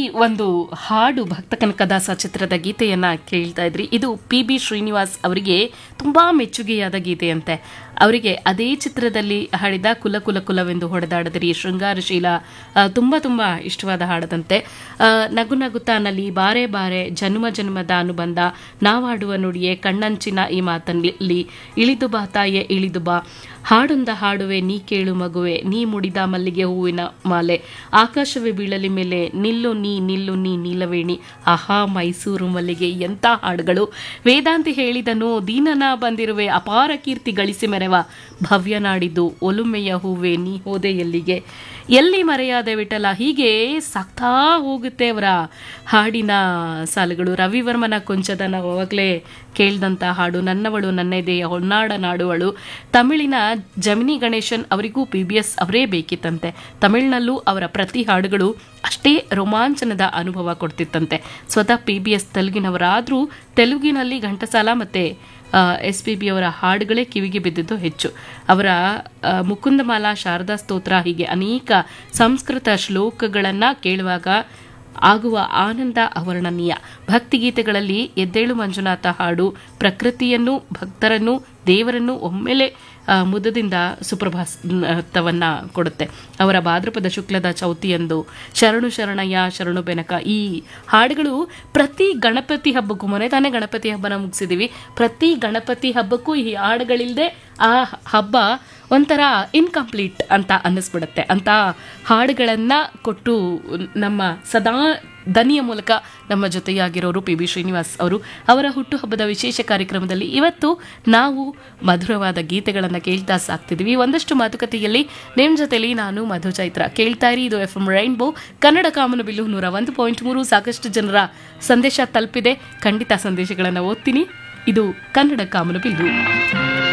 ಒಂದು ಹಾಡು ಭಕ್ತ ಕನಕದಾಸ ಚಿತ್ರದ ಗೀತೆಯನ್ನ ಕೇಳ್ತಾ ಇದ್ರಿ ಇದು ಪಿ ಬಿ ಶ್ರೀನಿವಾಸ್ ಅವರಿಗೆ ತುಂಬಾ ಮೆಚ್ಚುಗೆಯಾದ ಗೀತೆಯಂತೆ ಅವರಿಗೆ ಅದೇ ಚಿತ್ರದಲ್ಲಿ ಹಾಡಿದ ಕುಲ ಕುಲ ಕುಲವೆಂದು ಹೊಡೆದಾಡದಿರಿ ಶೃಂಗಾರಶೀಲ ಆ, ತುಂಬಾ ತುಂಬಾ ಇಷ್ಟವಾದ ಹಾಡದಂತೆ ಆ, ನಗು ನಗುತ್ತಾ ನಲಿ ಬಾರೆ ಬಾರೆ ಜನ್ಮ ಜನ್ಮದ ಅನುಬಂಧ ನಾವಾಡುವ ನುಡಿಯೇ ಕಣ್ಣಂಚಿನ ಈ ಮಾತಲ್ಲಿ ಇಳಿದು ಬಾ ತಾಯೆ ಇಳಿದು ಬಾ ಹಾಡೊಂದ ಹಾಡುವೆ ನೀ ಕೇಳು ಮಗುವೆ ನೀ ಮುಡಿದ ಮಲ್ಲಿಗೆ ಹೂವಿನ ಮಾಲೆ ಆಕಾಶವೇ ಬೀಳಲಿ ಮೇಲೆ ನಿಲ್ಲು ನೀ ನಿಲ್ಲು ನೀ ನೀಲವೇಣಿ ಆಹಾ ಮೈಸೂರು ಮಲ್ಲಿಗೆ ಎಂಥ ಹಾಡುಗಳು ವೇದಾಂತಿ ಹೇಳಿದನು ದೀನನ ಬಂದಿರುವೆ ಅಪಾರ ಕೀರ್ತಿ ಗಳಿಸಿ ಮೆರೆವ ಭವ್ಯ ನಾಡಿದ್ದು ಒಲುಮೆಯ ಹೂವೆ ನೀ ಹೋದೆ ಎಲ್ಲಿಗೆ ಎಲ್ಲಿ ಮರೆಯಾದ ವಿಠಲ ಹೀಗೆ ಸಾಕ್ತಾ ಹೋಗುತ್ತೆ ಅವರ ಹಾಡಿನ ಸಾಲುಗಳು ರವಿವರ್ಮನ ಕೊಂಚದ ನಾವು ಅವಾಗಲೇ ಕೇಳಿದಂಥ ಹಾಡು ನನ್ನವಳು ನನ್ನೆದೆಯ ಹೊನ್ನಾಡ ನಾಡುವಳು ತಮಿಳಿನ ಜಮಿನಿ ಗಣೇಶನ್ ಅವರಿಗೂ ಪಿ ಬಿ ಎಸ್ ಅವರೇ ಬೇಕಿತ್ತಂತೆ ತಮಿಳಿನಲ್ಲೂ ಅವರ ಪ್ರತಿ ಹಾಡುಗಳು ಅಷ್ಟೇ ರೋಮಾಂಚನದ ಅನುಭವ ಕೊಡ್ತಿತ್ತಂತೆ ಸ್ವತಃ ಪಿ ಬಿ ಎಸ್ ತೆಲುಗಿನವರಾದರೂ ತೆಲುಗಿನಲ್ಲಿ ಘಂಟಸಾಲ ಮತ್ತು ಎಸ್ ಪಿ ಬಿ ಅವರ ಹಾಡುಗಳೇ ಕಿವಿಗೆ ಬಿದ್ದಿದ್ದು ಹೆಚ್ಚು ಅವರ ಆ, ಮುಕುಂದಮಾಲಾ ಶಾರದಾ ಸ್ತೋತ್ರ ಹೀಗೆ ಅನೇಕ ಸಂಸ್ಕೃತ ಶ್ಲೋಕಗಳನ್ನು ಕೇಳುವಾಗ ಆಗುವ ಆನಂದ ಅವರ್ಣನೀಯ ಭಕ್ತಿಗೀತೆಗಳಲ್ಲಿ ಎದ್ದೇಳು ಮಂಜುನಾಥ ಹಾಡು ಪ್ರಕೃತಿಯನ್ನು ಭಕ್ತರನ್ನು ದೇವರನ್ನು ಒಮ್ಮೆಲೆ ಆ, ಮುದದಿಂದ ಸುಪ್ರಭಾತವನ್ನ ಕೊಡುತ್ತೆ ಅವರ ಭಾದ್ರಪದ ಶುಕ್ಲದ ಚೌತಿಯಂದು ಶರಣು ಶರಣಯ್ಯ ಶರಣು ಬೆನಕ ಈ ಹಾಡುಗಳು ಪ್ರತಿ ಗಣಪತಿ ಹಬ್ಬಕ್ಕೂ ಮೊನ್ನೆ ತಾನೇ ಗಣಪತಿ ಹಬ್ಬನ ಮುಗಿಸಿದೀವಿ ಪ್ರತಿ ಗಣಪತಿ ಹಬ್ಬಕ್ಕೂ ಈ ಹಾಡುಗಳಿಲ್ಲದೆ ಆ ಹಬ್ಬ ಒಂಥರ ಇನ್ಕಂಪ್ಲೀಟ್ ಅಂತ ಅನ್ನಿಸ್ಬಿಡುತ್ತೆ ಅಂತ ಹಾಡುಗಳನ್ನ ಕೊಟ್ಟು ನಮ್ಮ ಸದಾ ದನಿಯ ಮೂಲಕ ನಮ್ಮ ಜೊತೆಯಾಗಿರೋರು ಪಿ ಬಿ ಶ್ರೀನಿವಾಸ್ ಅವರು ಅವರ ಹುಟ್ಟುಹಬ್ಬದ ವಿಶೇಷ ಕಾರ್ಯಕ್ರಮದಲ್ಲಿ ಇವತ್ತು ನಾವು ಮಧುರವಾದ ಗೀತೆಗಳನ್ನು ಕೇಳ್ತಾ ಸಾಕ್ತಿದ್ವಿ ಒಂದಷ್ಟು ಮಾತುಕತೆಯಲ್ಲಿ ನಿಮ್ಮ ಜೊತೆಲಿ ನಾನು ಮಧು ಚೈತ್ರ ಕೇಳ್ತಾ ಇರಿ ಇದು ಎಫ್ ಎಂ ರೈನ್ಬೋ ಕನ್ನಡ ಕಾಮನಬಿಲ್ಲು ನೂರ ಒಂದು ಪಾಯಿಂಟ್ ಮೂರು ಸಾಕಷ್ಟು ಜನರ ಸಂದೇಶ ತಲುಪಿದೆ ಖಂಡಿತ ಸಂದೇಶಗಳನ್ನು ಓದ್ತೀನಿ ಇದು ಕನ್ನಡ ಕಾಮನಬಿಲ್ಲು